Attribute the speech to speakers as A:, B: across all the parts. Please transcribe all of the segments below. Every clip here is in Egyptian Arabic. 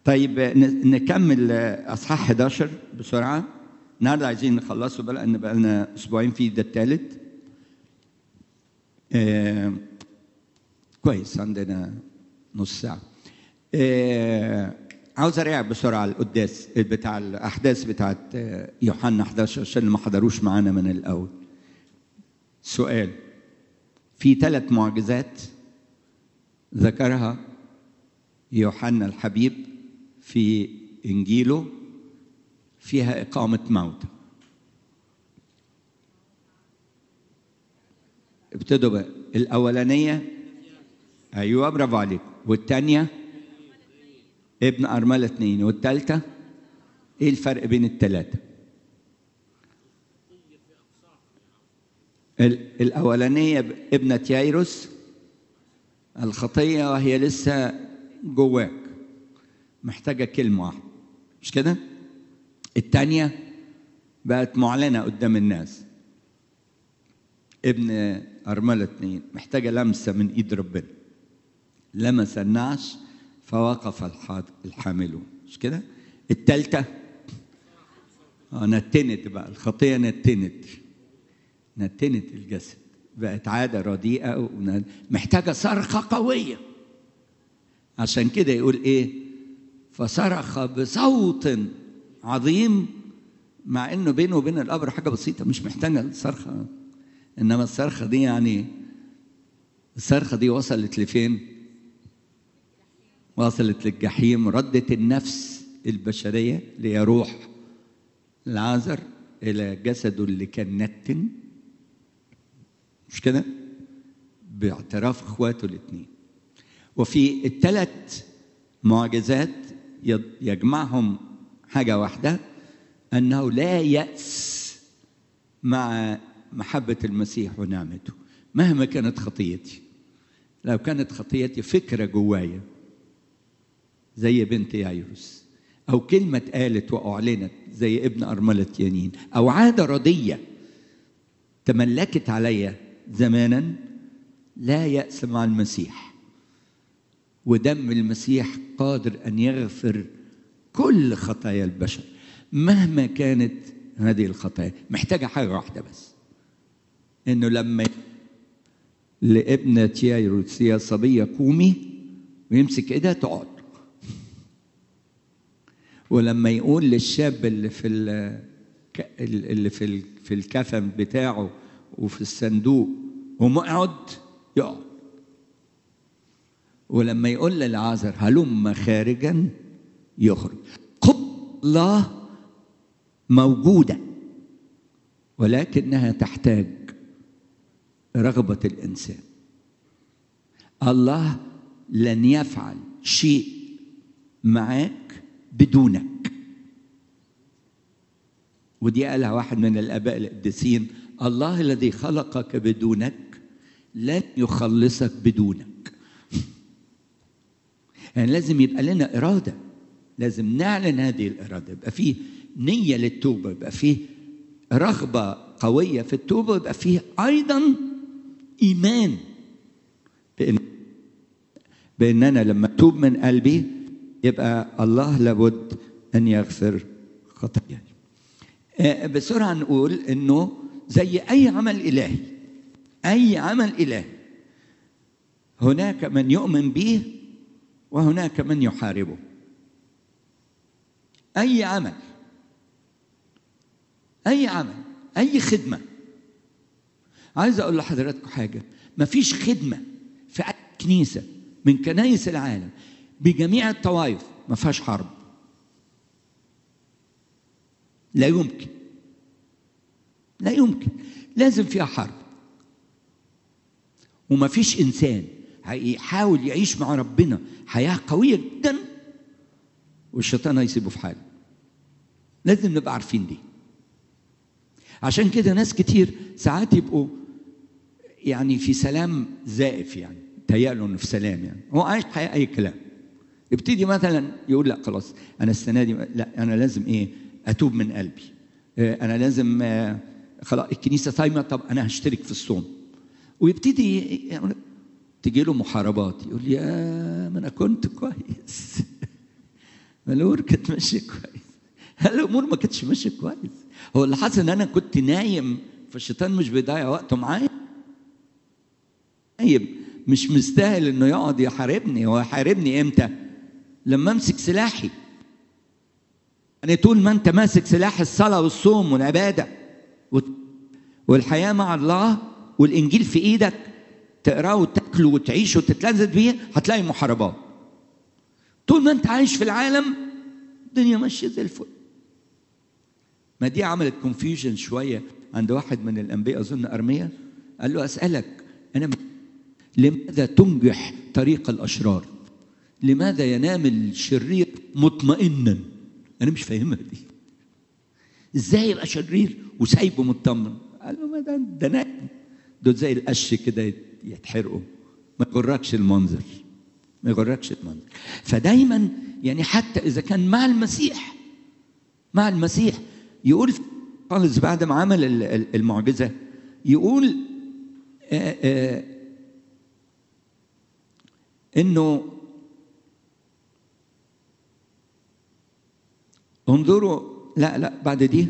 A: طيب ن- نكمل آه، اصحاح 11 بسرعه النهارده عايزين نخلصه بقى لان بقى لنا اسبوعين في ده الثالث آه كويس عندنا نص ساعه آه عاوز ارجع بسرعه على القداس بتاع الاحداث بتاعت آه، يوحنا 11 عشان اللي ما حضروش معانا من الاول سؤال في ثلاث معجزات ذكرها يوحنا الحبيب في انجيله فيها اقامه موتى ابتدوا بقى الاولانيه ايوه برافو عليك والثانيه ابن ارمله اثنين والثالثه ايه الفرق بين الثلاثه ال- الاولانيه ابنه يايروس الخطيه وهي لسه جواك محتاجه كلمه واحده مش كده الثانيه بقت معلنه قدام الناس ابن أرملة اتنين محتاجة لمسة من إيد ربنا لمس النعش فوقف الحاد- الحاملون مش كده التالتة اه نتنت بقى الخطية نتنت نتنت الجسد بقت عادة رديئة ون- محتاجة صرخة قوية عشان كده يقول ايه فصرخ بصوت عظيم مع انه بينه وبين القبر حاجه بسيطه مش محتاجه صرخه انما الصرخه دي يعني الصرخه دي وصلت لفين وصلت للجحيم ردت النفس البشريه اللي هي روح العازر الى جسده اللي كان نتن مش كده باعتراف اخواته الاثنين وفي الثلاث معجزات يض- يجمعهم حاجه واحده انه لا ياس مع محبه المسيح ونعمته مهما كانت خطيتي لو كانت خطيتي فكره جوايا زي بنت يايروس او كلمه اتقالت واعلنت زي ابن ارمله يانين او عاده رديه تملكت عليا زمانا لا ياس مع المسيح ودم المسيح قادر ان يغفر كل خطايا البشر مهما كانت هذه الخطايا محتاجه حاجه واحده بس انه لما لابنة يايروس يا صبية قومي ويمسك ايدها تقعد ولما يقول للشاب اللي في ال- ك- اللي في ال- في الكفن بتاعه وفي الصندوق قوم اقعد يقعد ولما يقول للعازر هلم خارجا يخرج قبل الله موجودة ولكنها تحتاج رغبة الإنسان الله لن يفعل شيء معاك بدونك ودي قالها واحد من الآباء القديسين الله الذي خلقك بدونك لن يخلصك بدونك يعني لازم يبقى لنا إرادة لازم نعلن هذه الإرادة يبقى فيه نية للتوبة يبقى فيه رغبة قوية في التوبة يبقى فيه أيضا إيمان بأن بأن أنا لما أتوب من قلبي يبقى الله لابد أن يغفر خطاياي آه، بسرعة نقول إنه زي أي عمل إلهي أي عمل إلهي هناك من يؤمن به وهناك من يحاربه أي عمل أي عمل أي خدمة عايز أقول لحضراتكم حاجة مفيش خدمة في أي كنيسة من كنايس العالم بجميع الطوائف ما فيهاش حرب لا يمكن لا يمكن لازم فيها حرب وما فيش إنسان هيحاول يعيش مع ربنا حياة قوية جدا والشيطان هيسيبه في حاله لازم نبقى عارفين دي عشان كده ناس كتير ساعات يبقوا يعني في سلام زائف يعني تهيأله انه في سلام يعني هو عايش حياه اي كلام يبتدي مثلا يقول لا خلاص انا السنه دي لا انا لازم ايه اتوب من قلبي آه، انا لازم آه، خلاص الكنيسه صايمه طب انا هشترك في الصوم ويبتدي يعني تجي له محاربات يقول يا ما انا كنت كويس الامور كانت ماشيه كويس الامور ما كانتش ماشيه كويس هو اللي حصل ان انا كنت نايم فالشيطان مش بيضيع وقته معايا نايم مش مستاهل انه يقعد يحاربني هو يحاربني امتى لما امسك سلاحي يعني طول ما انت ماسك سلاح الصلاه والصوم والعباده والحياه مع الله والانجيل في ايدك تقراه وتاكله وتعيشه وتتلذذ بيه هتلاقي محاربات طول ما انت عايش في العالم الدنيا ماشيه زي الفل ما دي عملت كونفيوجن شويه عند واحد من الانبياء اظن ارميا قال له اسالك انا لماذا تنجح طريق الاشرار لماذا ينام الشرير مطمئنا انا مش فاهمها دي ازاي يبقى شرير وسايبه مطمن قال له ما ده ده نايم دول زي القش كده يتحرقوا ما يغركش المنظر ما يغركش المنظر فدايما يعني حتى اذا كان مع المسيح مع المسيح يقول خالص بعد ما عمل المعجزه يقول آآ آآ انه انظروا لا لا بعد دي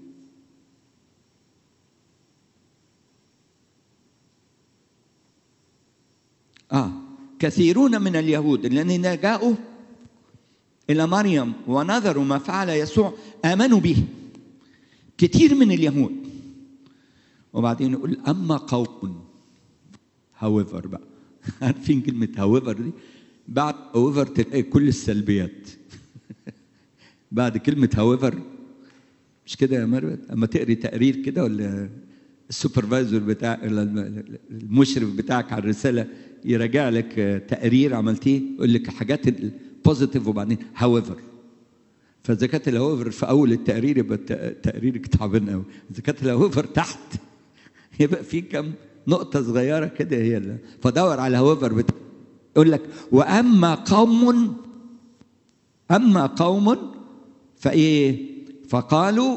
A: اه كثيرون من اليهود الذين جاءوا الى مريم ونظروا ما فعل يسوع امنوا به كثير من اليهود وبعدين يقول اما قوم هاويفر بقى عارفين كلمه هاويفر دي بعد هاويفر تلاقي كل السلبيات بعد كلمه هاويفر مش كده يا مروه اما تقري تقرير كده ولا السوبرفايزر بتاع المشرف بتاعك على الرساله يراجع لك تقرير عملتيه يقول لك حاجات البوزيتيف وبعدين هاويفر فاذا كانت الهاويفر في اول التقرير يبقى تقريرك تعبان قوي اذا كانت الهاويفر تحت يبقى في كم نقطه صغيره كده هي اللي فدور على الهاويفر بتاع يقول لك واما قوم اما قوم فايه فقالوا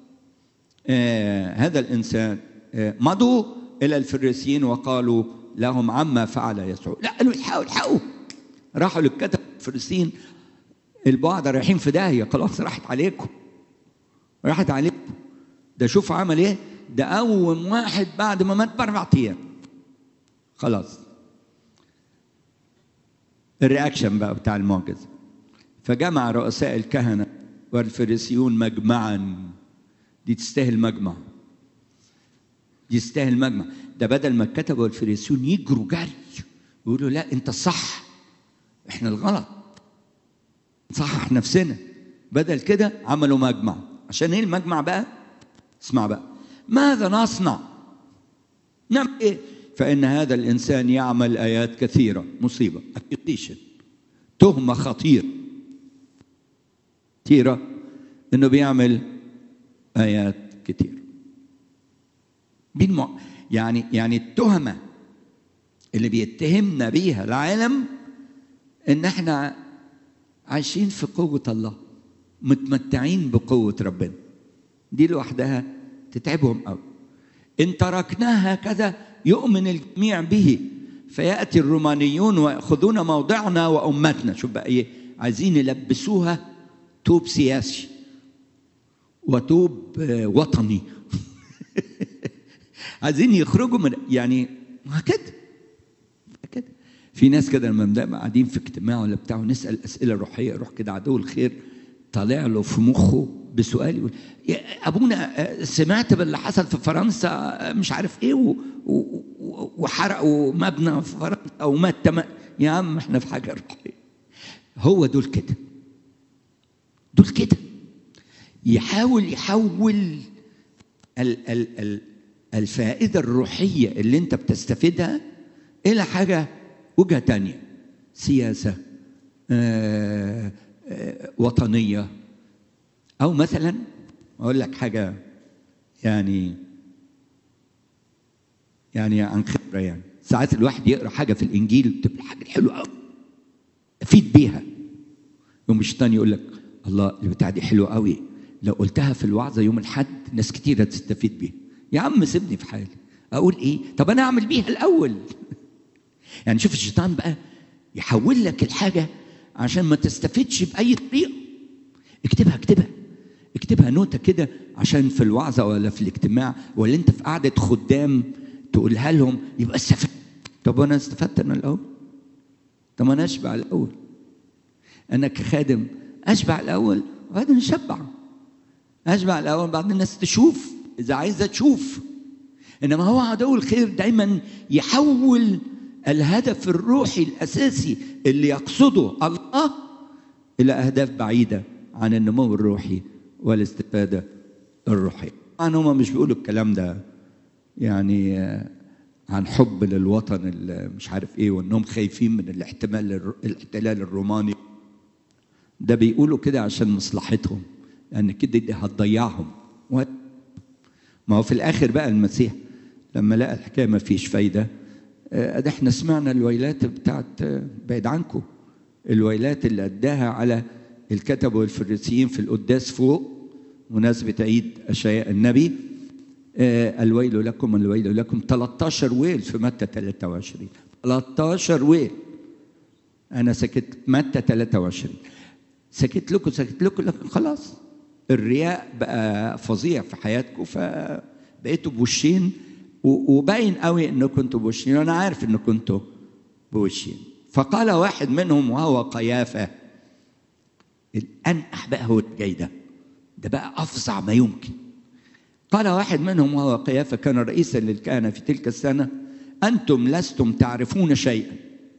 A: آه هذا الانسان آه مضوا الى الفريسيين وقالوا لهم عما فعل يسوع لا قالوا الحقوا الحقوا راحوا للكتب الفريسيين البعض رايحين في داهيه خلاص راحت عليكم راحت عليكم ده شوف عمل ايه ده اول واحد بعد ما مات باربع ايام خلاص الرياكشن بقى بتاع المعجزه فجمع رؤساء الكهنه والفريسيون مجمعا دي تستاهل مجمع دي تستاهل مجمع ده بدل ما الكتبه والفريسيون يجروا جري يقولوا لا انت الصح احنا الغلط نصحح نفسنا بدل كده عملوا مجمع عشان ايه المجمع بقى اسمع بقى ماذا نصنع نعمل ايه فان هذا الانسان يعمل ايات كثيره مصيبه اكيوتيشن تهمه خطيره كثيره انه بيعمل ايات كثيره بالمع... يعني يعني التهمه اللي بيتهمنا بيها العالم ان احنا عايشين في قوه الله متمتعين بقوه ربنا دي لوحدها تتعبهم قوي ان تركناه هكذا يؤمن الجميع به فياتي الرومانيون وياخذون موضعنا وامتنا شوف بقى ايه عايزين يلبسوها توب سياسي وتوب وطني عايزين يخرجوا من يعني كده كده في ناس كده لما بنبقى قاعدين في اجتماع ولا بتاع ونسال اسئله روحيه يروح كده عدو الخير طالع له في مخه بسؤال يقول يا ابونا سمعت باللي حصل في فرنسا مش عارف ايه و... و... وحرقوا مبنى في فرنسا ومات تم... يا عم احنا في حاجه روحيه هو دول كده دول كده يحاول يحول ال... ال... ال... الفائدة الروحية اللي انت بتستفيدها إلى حاجة وجهة تانية سياسة آآ آآ وطنية أو مثلا أقول لك حاجة يعني يعني عن خبرة يعني ساعات الواحد يقرأ حاجة في الإنجيل تبقى حاجة حلوة أوي أفيد بيها يوم الشيطان يقول لك الله البتاع دي حلوة أوي لو قلتها في الوعظة يوم الحد ناس كتير هتستفيد بيها يا عم سيبني في حالي اقول ايه طب انا اعمل بيها الاول يعني شوف الشيطان بقى يحول لك الحاجه عشان ما تستفدش باي طريقه اكتبها اكتبها اكتبها نوتة كده عشان في الوعظة ولا في الاجتماع ولا انت في قعدة خدام تقولها لهم يبقى استفدت طب وانا استفدت انا الاول طب انا اشبع الاول انا كخادم اشبع الاول وبعدين اشبع اشبع الاول بعدين الناس تشوف اذا عايزه تشوف انما هو عدو الخير دايما يحول الهدف الروحي الاساسي اللي يقصده الله الى اهداف بعيده عن النمو الروحي والاستفاده الروحيه. طبعا هم مش بيقولوا الكلام ده يعني عن حب للوطن مش عارف ايه وانهم خايفين من الاحتمال الاحتلال الروماني ده بيقولوا كده عشان مصلحتهم لان كده دي هتضيعهم ما هو في الاخر بقى المسيح لما لقى الحكايه ما فيش فايده ادي احنا سمعنا الويلات بتاعت بعيد عنكم الويلات اللي اداها على الكتب والفريسيين في القداس فوق مناسبة عيد أشعياء النبي آه الويل لكم الويل لكم 13 ويل في متى 23 13 ويل أنا سكت متى 23 سكت لكم سكت لكم لكن خلاص الرياء بقى فظيع في حياتكم فبقيتوا بوشين وباين قوي انكم كنتوا بوشين وانا عارف انكم كنتوا بوشين فقال واحد منهم وهو قيافه الأنقح بقى هو الجاي ده ده بقى أفظع ما يمكن قال واحد منهم وهو قيافة كان رئيسا للكهنة في تلك السنة أنتم لستم تعرفون شيئا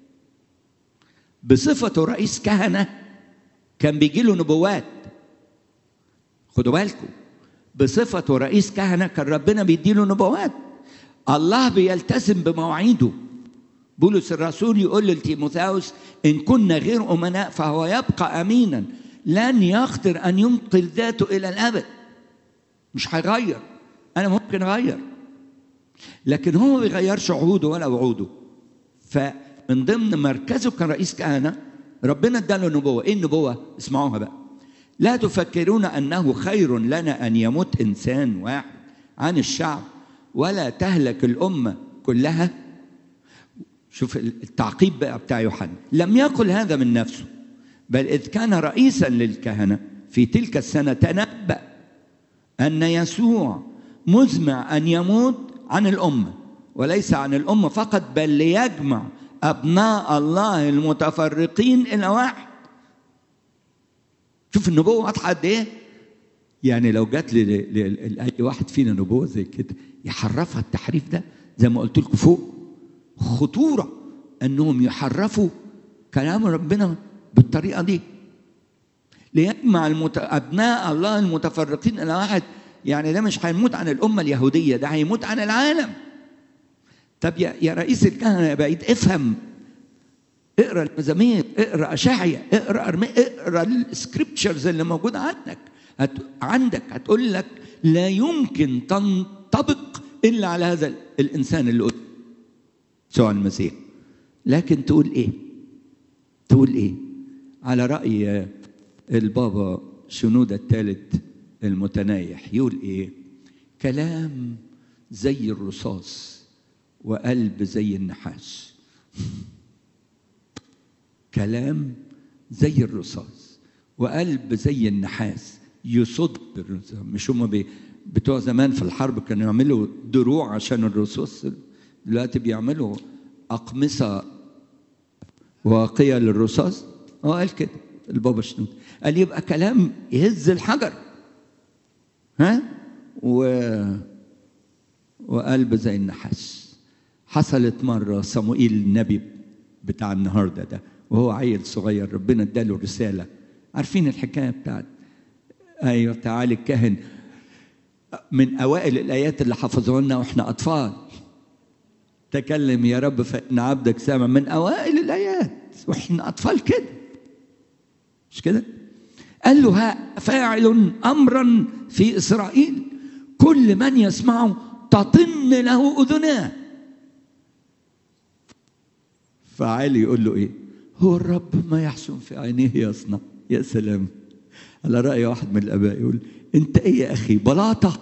A: بصفته رئيس كهنة كان بيجي له نبوات خدوا بالكم بصفته رئيس كهنة كان ربنا بيديله نبوات الله بيلتزم بمواعيده بولس الرسول يقول لتيموثاوس إن كنا غير أمناء فهو يبقى أمينا لن يقدر أن ينقل ذاته إلى الأبد مش هيغير أنا ممكن أغير لكن هو ما بيغيرش عهوده ولا وعوده فمن ضمن مركزه كرئيس كهنة ربنا اداله نبوة إيه النبوة اسمعوها بقى لا تفكرون أنه خير لنا أن يموت إنسان واحد عن الشعب ولا تهلك الأمة كلها شوف التعقيب بقى بتاع يوحنا لم يقل هذا من نفسه بل إذ كان رئيسا للكهنة في تلك السنة تنبأ أن يسوع مزمع أن يموت عن الأمة وليس عن الأمة فقط بل ليجمع أبناء الله المتفرقين إلى واحد شوف النبوة واضحة قد إيه يعني لو جات لأي واحد فينا نبوة زي كده يحرفها التحريف ده زي ما قلت لكم فوق خطورة أنهم يحرفوا كلام ربنا بالطريقة دي ليجمع المت... أبناء الله المتفرقين إلى واحد يعني ده مش هيموت عن الأمة اليهودية ده هيموت عن العالم طب يا, يا رئيس الكهنة يا بعيد افهم اقرا المزامير اقرا اشعيا اقرا أرمي... اقرا السكريبتشرز اللي موجوده عندك هت... عندك هتقول لك لا يمكن تنطبق الا على هذا الانسان اللي قلت سواء المسيح لكن تقول ايه تقول ايه على راي البابا شنودة الثالث المتنايح يقول ايه كلام زي الرصاص وقلب زي النحاس كلام زي الرصاص وقلب زي النحاس يصد الرصاص مش هم بي بتوع زمان في الحرب كانوا يعملوا دروع عشان الرصاص دلوقتي بيعملوا أقمصة واقية للرصاص هو قال كده البابا شنود قال يبقى كلام يهز الحجر ها و وقلب زي النحاس حصلت مرة صموئيل النبي بتاع النهارده ده وهو عيل صغير ربنا اداله رسالة عارفين الحكاية بتاعت ايوه تعالي الكاهن من اوائل الايات اللي حفظوها لنا واحنا اطفال تكلم يا رب فان عبدك سامع من اوائل الايات واحنا اطفال كده مش كده قال له ها فاعل امرا في اسرائيل كل من يسمعه تطن له اذناه فعلي يقول له ايه هو الرب ما يحسن في عينيه يصنع يا سلام على رأي واحد من الآباء يقول أنت إيه يا أخي بلاطة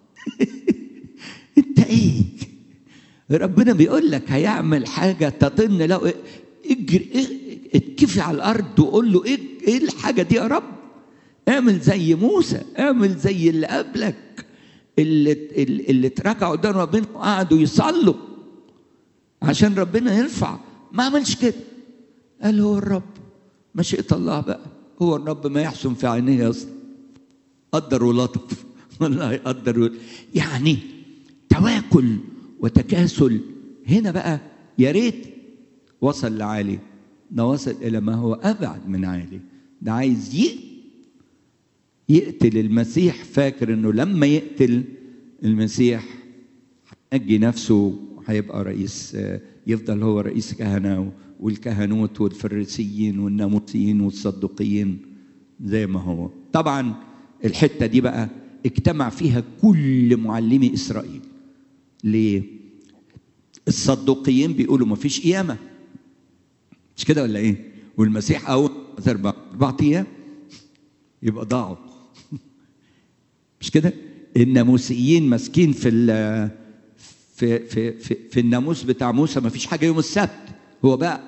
A: أنت إيه ربنا بيقول لك هيعمل حاجة تطن له اجري اتكفي على الأرض وقول له إيه إيه الحاجة دي يا رب اعمل زي موسى اعمل زي اللي قبلك اللي اللي اللي اتركعوا قدام ربنا وقعدوا يصلوا عشان ربنا يرفع ما عملش كده قال هو الرب مشيئة الله بقى هو الرب ما يحسن في عينيه يصل قدر ولطف والله يقدر ول... يعني تواكل وتكاسل هنا بقى يا ريت وصل لعالي ده وصل الى ما هو ابعد من عالي ده عايز يقتل يقتل المسيح فاكر انه لما يقتل المسيح هينجي نفسه هيبقى رئيس يفضل هو رئيس كهنه والكهنوت والفريسيين والناموسيين والصدقيين زي ما هو طبعا الحته دي بقى اجتمع فيها كل معلمي اسرائيل ليه الصدقيين بيقولوا ما فيش قيامه مش كده ولا ايه والمسيح اول اربع اربع ايام يبقى ضاعوا مش كده الناموسيين ماسكين في في في في, في الناموس بتاع موسى ما فيش حاجه يوم السبت هو بقى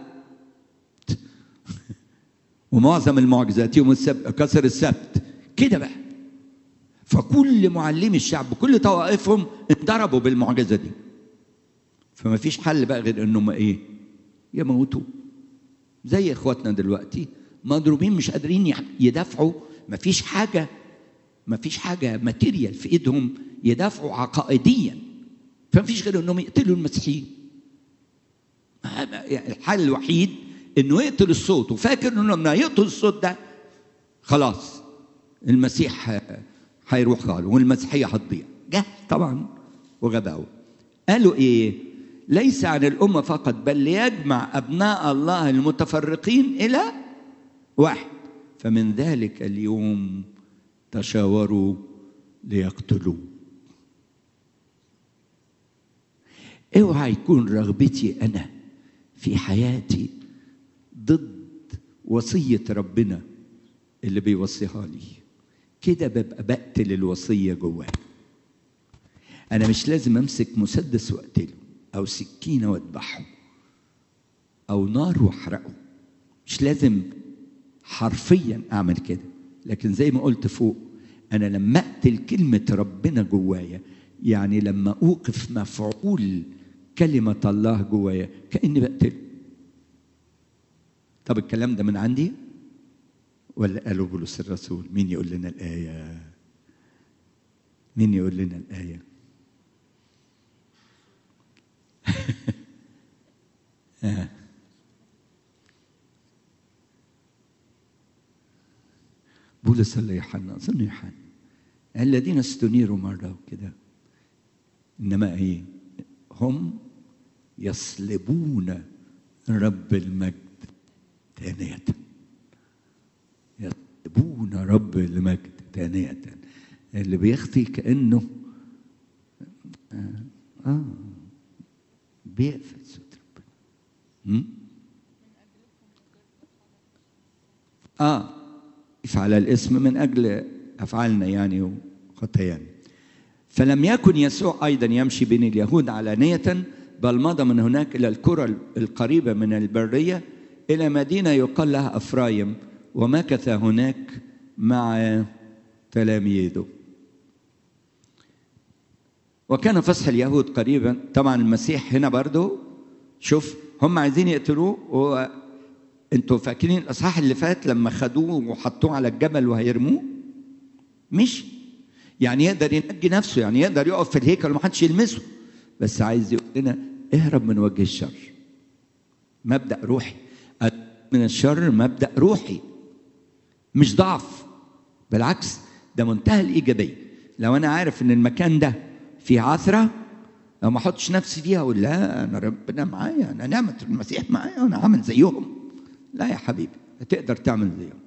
A: ومعظم المعجزات يوم السبت كسر السبت كده بقى فكل معلمي الشعب كل طوائفهم انضربوا بالمعجزه دي فما فيش حل بقى غير انهم ايه يموتوا زي اخواتنا دلوقتي مضروبين مش قادرين يدافعوا ما فيش حاجه ما فيش حاجه ماتيريال في ايدهم يدافعوا عقائديا فما فيش غير انهم يقتلوا المسيحيين الحل الوحيد انه يقتل الصوت وفاكر انه لما يقتل الصوت ده خلاص المسيح هيروح قالوا والمسيحيه هتضيع جهل طبعا وغباوه قالوا ايه ليس عن الامه فقط بل ليجمع ابناء الله المتفرقين الى واحد فمن ذلك اليوم تشاوروا ليقتلوه اوعى يكون رغبتي انا في حياتي ضد وصيه ربنا اللي بيوصيها لي كده ببقى بقتل الوصيه جوايا انا مش لازم امسك مسدس واقتله او سكينه واذبحه او نار واحرقه مش لازم حرفيا اعمل كده لكن زي ما قلت فوق انا لما اقتل كلمه ربنا جوايا يعني لما اوقف مفعول كلمه الله جوايا كاني بقتله طب الكلام ده من عندي ولا قالوا بولس الرسول مين يقول لنا الايه مين يقول لنا الايه آه. بولس ولا يوحنا اظن يوحنا الذين استنيروا مره وكده انما ايه هم يصلبون رب المجد ثانية يصلبون رب المجد ثانية اللي بيخفي كأنه آه, آه بيقفل صوت ربنا اه يفعل الاسم من اجل افعالنا يعني وخطايانا فلم يكن يسوع ايضا يمشي بين اليهود علانيه بل مضى من هناك الى القرى القريبه من البريه الى مدينه يقال لها افرايم ومكث هناك مع تلاميذه وكان فصح اليهود قريبا طبعا المسيح هنا برضو شوف هم عايزين يقتلوه و انتوا فاكرين الاصحاح اللي فات لما خدوه وحطوه على الجبل وهيرموه مش يعني يقدر ينجي نفسه يعني يقدر يقف في الهيكل ومحدش يلمسه بس عايز يقول لنا اهرب من وجه الشر مبدا روحي من الشر مبدا روحي مش ضعف بالعكس ده منتهى الايجابيه لو انا عارف ان المكان ده فيه عثره لو ما احطش نفسي فيها اقول لا انا ربنا معايا انا نعمه المسيح معايا وانا عامل زيهم لا يا حبيبي هتقدر تعمل زيهم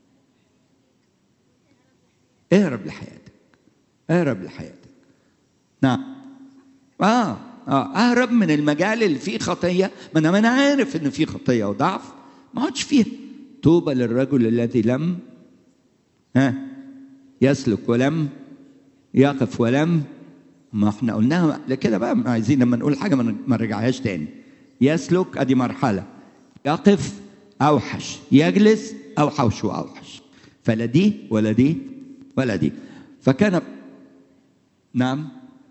A: اهرب لحياتك اهرب لحياتك نعم اه اه اهرب من المجال اللي فيه خطيه ما انا ما انا عارف ان فيه خطيه وضعف ما اقعدش فيها طوبى للرجل الذي لم ها يسلك ولم يقف ولم ما احنا قلناها قبل كده بقى عايزين لما نقول حاجه ما نرجعهاش تاني يسلك ادي مرحله يقف اوحش يجلس اوحش واوحش فلا دي ولا دي ولا دي فكان نعم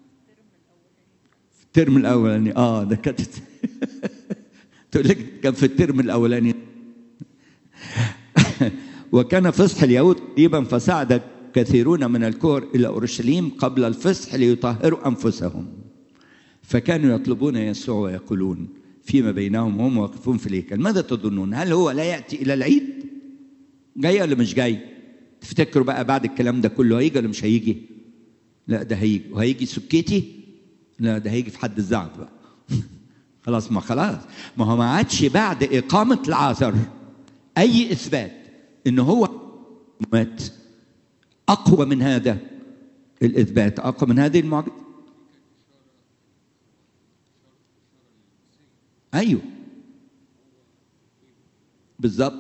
A: في الترم الاولاني اه ده كانت تقول لك كان في الترم الاولاني وكان فصح اليهود قريبا فصعد كثيرون من الكور الى اورشليم قبل الفصح ليطهروا انفسهم فكانوا يطلبون يسوع ويقولون فيما بينهم هم واقفون في الهيكل ماذا تظنون هل هو لا ياتي الى العيد جاي ولا مش جاي تفتكروا بقى بعد الكلام ده كله هيجي ولا مش هيجي لا ده هيجي وهيجي سكتي لا ده هيجي في حد الزعف بقى خلاص ما خلاص ما هو ما عادش بعد إقامة العذر أي إثبات إن هو مات أقوى من هذا الإثبات أقوى من هذه المعجزة أيوه بالظبط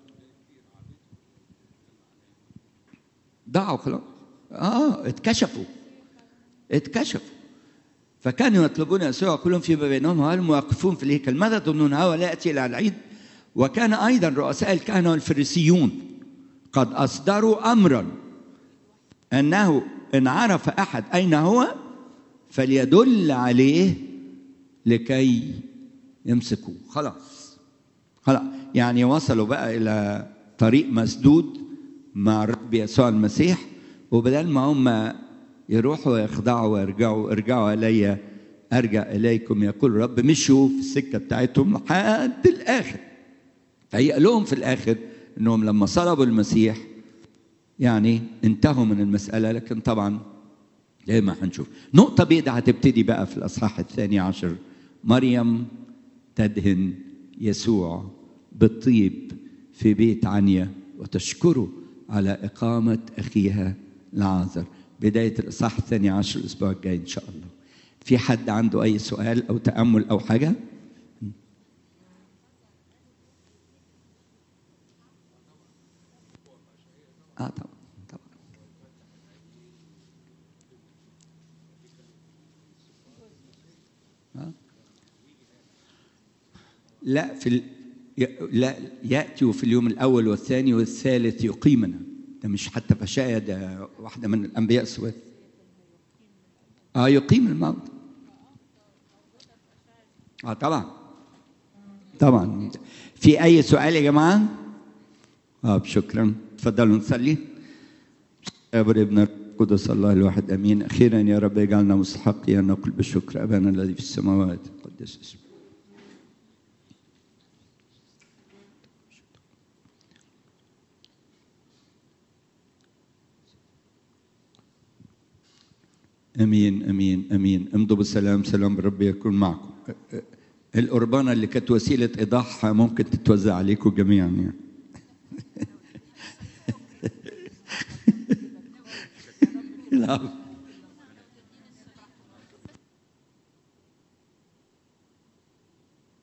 A: ضاعوا خلاص اه اتكشفوا اتكشفوا فكانوا يطلبون يسوع كلهم فيما بينهم هم واقفون في الهيكل ماذا تظنون هو لا ياتي الى العيد وكان ايضا رؤساء الكهنه والفريسيون قد اصدروا امرا انه ان عرف احد اين هو فليدل عليه لكي يمسكوه خلاص خلاص يعني وصلوا بقى الى طريق مسدود مع الرب يسوع المسيح وبدل ما هم يروحوا ويخضعوا ويرجعوا ارجعوا الي ارجع اليكم يقول الرب مشوا في السكه بتاعتهم لحد الاخر فهيأ لهم في الاخر انهم لما صلبوا المسيح يعني انتهوا من المساله لكن طبعا زي ما هنشوف نقطه بيضاء هتبتدي بقى في الاصحاح الثاني عشر مريم تدهن يسوع بالطيب في بيت عنيا وتشكره على إقامة أخيها لعازر بداية الإصحاح الثاني عشر الأسبوع الجاي إن شاء الله في حد عنده أي سؤال أو تأمل أو حاجة آه طبعا طبعا آه. لا في ال... لا ياتي في اليوم الاول والثاني والثالث يقيمنا ده مش حتى فشاية ده واحده من الانبياء السواد اه يقيم الموت اه طبعا طبعا في اي سؤال يا جماعه اه شكرا تفضلوا نصلي يا ابن القدس الله الواحد امين اخيرا يا رب اجعلنا مستحقين نقول بالشكر ابانا الذي في السماوات قدس اسمك امين امين امين امضوا بالسلام سلام الرب يكون معكم القربانه اللي كانت وسيله ايضاح ممكن تتوزع عليكم جميعا يعني لا